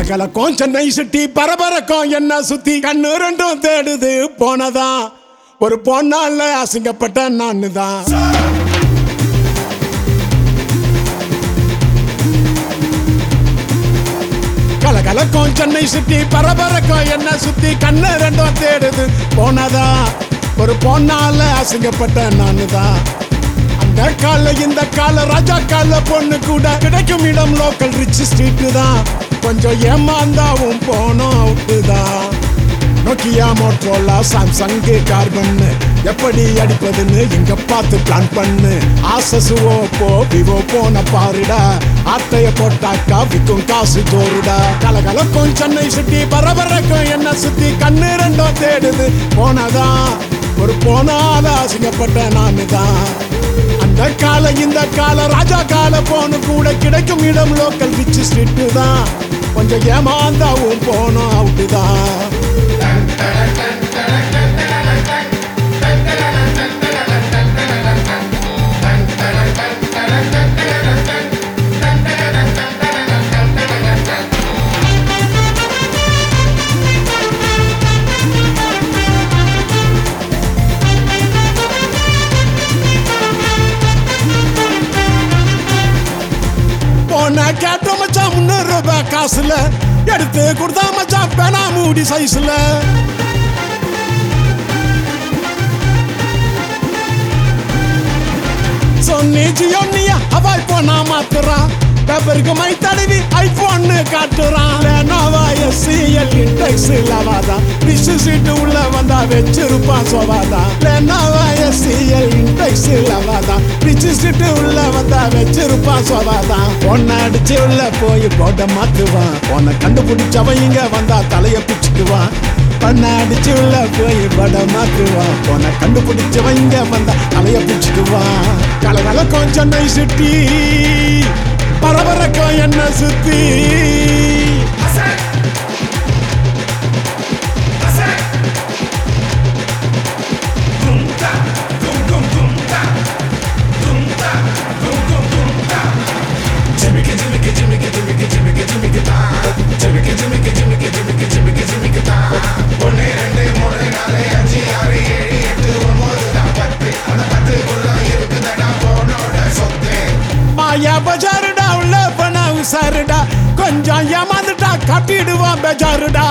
கலகலக்கும் சென்னை சுட்டி பரபரக்கும் என்ன சுத்தி கண்ணு ரெண்டும் தேடுது போனதா ஒரு பொண்ணால அசிங்கப்பட்ட நானு தான் கலகலக்கும் சென்னை சுத்தி பரபரக்கும் என்ன சுத்தி கண்ணு ரெண்டும் தேடுது போனதா ஒரு பொண்ணால அசிங்கப்பட்ட நானு தான் அந்த கால இந்த கால ராஜா கால பொண்ணு கூட கிடைக்கும் இடம் லோக்கல் ரிச் ஸ்ட்ரீட் தான் கொஞ்சம் ஏமாந்தாவும் போனோம் அவுட்டு தான் நோக்கியா மோட்ரோலா சாம்சங் கார்பன் எப்படி அடிப்பதுன்னு இங்க பார்த்து பிளான் பண்ணு ஆசஸ் ஓப்போ விவோ போன பாருடா ஆட்டைய போட்டாக்கா விக்கும் காசு ஜோருடா கலகலக்கும் சென்னை சுத்தி பரபரக்கும் என்ன சுத்தி கண்ணு ரெண்டும் தேடுது போனதா ஒரு போனால அசிங்கப்பட்ட நானு தான் அந்த கால இந்த கால ராஜா கால போன கூட கிடைக்கும் இடம் லோக்கல் ரிச் ஸ்ட்ரீட் தான் கொஞ்சம் ஏமாந்தாவும் போனோம் அவுட்டு தான் போன கேட்ட மச்சான் முன்னூறு ரூபாய் காசுல எடுத்து கொடுத்தா மச்சான் பேனா மூடி சைஸ்ல சொன்னி ஜியோனியா அவாய் போனா மாத்துறான் பேப்பருக்கு மை தடவி ஐபோன் காட்டுறான் லேனோவா எஸ்சிஎல் இன்டெக்ஸ் லவாதான் பிஷ் சீட்டு உள்ள வந்தா வச்சிருப்பான் சோவாதான் லேனோவா எஸ்சிஎல் இன்டெக்ஸ் லவாதான் பிஷ் சீட்டு உள்ள வந்தா வச்சிருப்பான் சோவாதான் பொண்ணை அடிச்சு உள்ள போய் போட்ட மாத்துவான் பொண்ணை கண்டுபிடிச்சவன் இங்க வந்தா தலைய பிச்சுக்குவான் பண்ண அடிச்சு உள்ள போய் பட மாத்துவான் போன கண்டுபிடிச்சவன் இங்க வந்தா தலைய பிடிச்சிக்குவான் கலகல கொஞ்சம் நை சுட்டி பரபரக்கம் என்ன சுத்தி மாயா பஜாருடா உள்ள பண்ண உசாருடா கொஞ்சம் ஏமாந்துட்டா கட்டிடுவான் பஜாருடா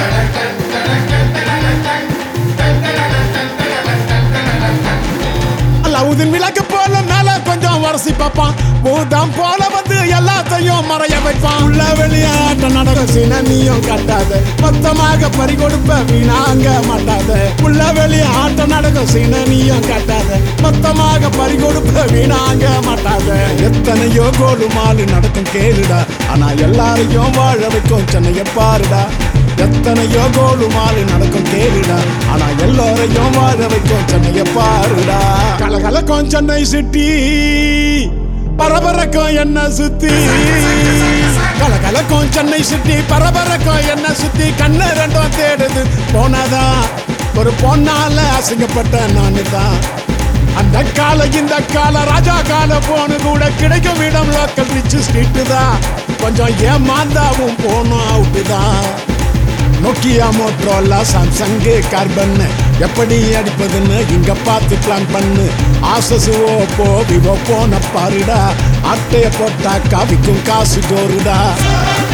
அல்லாவுதீன் விளக்கு போல மேல கொஞ்சம் வரசி பார்ப்பான் பூதம் போல வந்து எல்லாத்தையும் மறைய வைப்பான் உள்ள வெளியாட்ட நடக்க சின நீயும் கட்டாத மொத்தமாக பறி கொடுப்ப வீணாங்க மாட்டாத உள்ள வெளிய ஆட்ட நடக்க சின நீயும் கட்டாத மொத்தமாக பறி கொடுப்ப வீணாங்க மாட்டாத எத்தனையோ கோடு மாலு நடக்கும் கேளுடா ஆனா எல்லாரையும் வாழ வைக்கும் சென்னைய பாருடா எத்தனையோ கோடு மாலு நடக்கும் கேளுடா ஆனா எல்லோரையும் வாழ வைக்கும் சென்னைய பாருடா கலகலக்கும் சென்னை சிட்டி பரபரக்கும் என்ன சுத்தி கலகலக்கும் சென்னை சுத்தி பரபரக்கும் என்ன சுத்தி கண்ணு ரெண்டும் தேடுது போனதா ஒரு பொண்ணால அசிங்கப்பட்ட நானு தான் அந்த கால இந்த கால ராஜா கால போனு கூட கிடைக்கும் இடம் லோக்கல் ரிச் ஸ்ட்ரீட் தான் கொஞ்சம் ஏமாந்தாவும் போனோம் அவுட்டு தான் நோக்கியா மோட்ரோலா சாம்சங் கார்பன் எப்படி அடிப்பதுன்னு இங்க பார்த்து பிளான் பண்ணு ஆசஸ் ஓப்போ விவோ போன பாருடா அட்டைய போட்டா காவிக்கும் காசு ஜோருடா